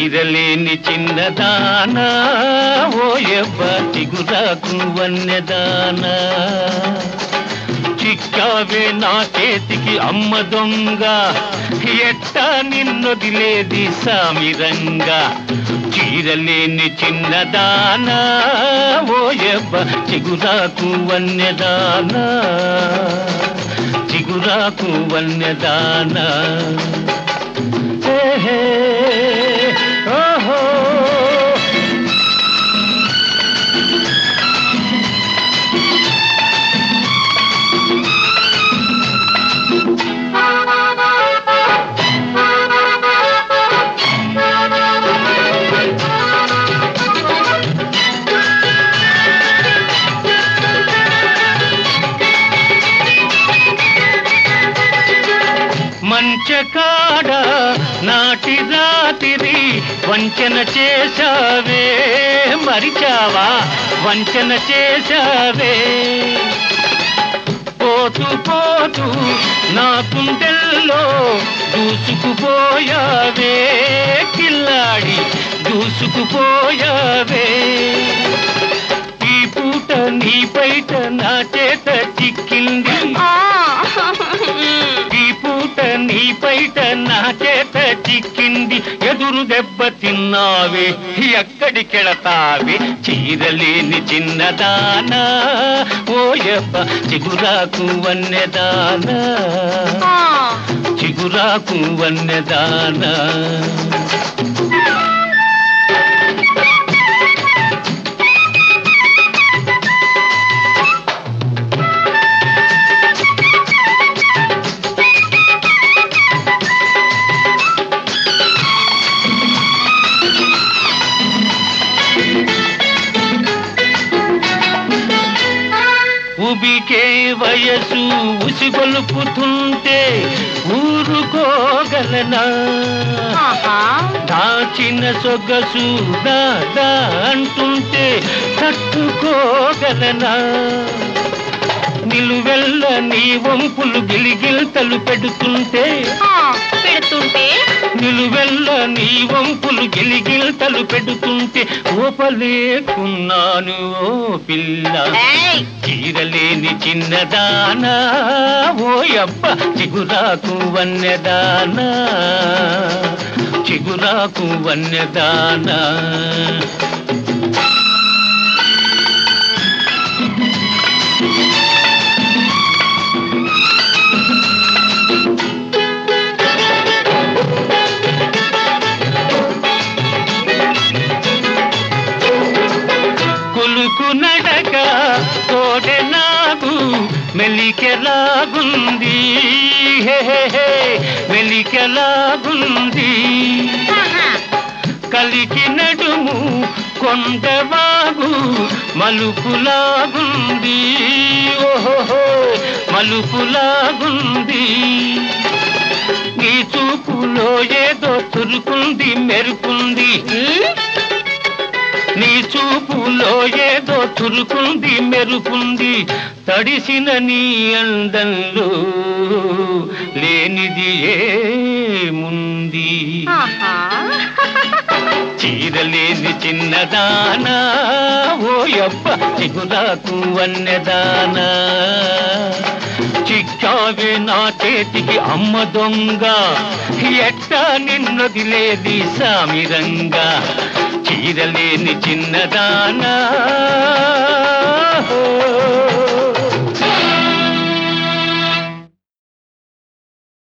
చీరలేని చిన్నదానా ఓ ఎవ్వ చిగురాకు వన్నెదానా చిక్కావే నా చేతికి అమ్మ దొంగ ఎట్టా నిన్నొదిలేది సామిరంగా చీరలేని చిన్నదానా ఓ ఎవ్వ చిగురాకు వన్నెదానా చిగురాకు వన్నెదానా హే హే, ఓహో మంచకాడ నాటి రాతిరి వంచన చేశావే మరిచావా వంచన చేశావే పోతూ పోతూ నా గుండెల్లో దూసుకుపోయావే కిల్లాడి దూసుకుపోయావే ఈ పూట నీ బయట నా చేత చిక్కింది ఈ పూట నీ బయట నా చేత చిక్కింది ఎదురు దెబ్బ తిన్నావే ఎక్కడికెళతావే చీరలేని చిన్నదానా ఓయప్ప చిగురాకు వన్నెదానా చిగురాకు వన్నెదానా ఉబికే వయసు ఉసిగొలుపుతుంటే ఊరుకోగలనా దాచిన సొగసు దాదా అంటుంటే తట్టుకోగలనా నిలువెల్ల నీ వంపులు గిలిగిల్తలు పెడుతుంటే పెడుతుంటే నిలువెల్ల నీ వంపులు గిలిగిల్తలు పెడుతుంటే ఓపలేకున్నాను ఓ పిల్ల ఏయ్! చీరలేని చిన్నదానా ఓయప్ప చిగురాకు వన్నెదానా చిగురాకు వన్నెదానా కులుకు నడక తోడె నాగు మెలికెలాగుంది హే హే హే, మెలికెలాగుంది ఆహా! కలికి నడుము కొండవాగు మలుపులాగుంది ఓహో మలుపులాగుంది నీ చూపులో ఏదో చురుకుంది మెరుపుంది ఉమ్, నీ చూపులో ఏదో చురుకుంది మెరుపుంది తడిసిన నీ అందంలో లేనిది ఏముంది ఆహా! చీరలేని చిన్నదానా ఓయప్ప చిగురాకు వన్నెదానా చిక్కావే నా చేతికి అమ్మ దొంగ ఎట్టా నిన్నదిలేది సామిరంగా చీరలేని చిన్నదానా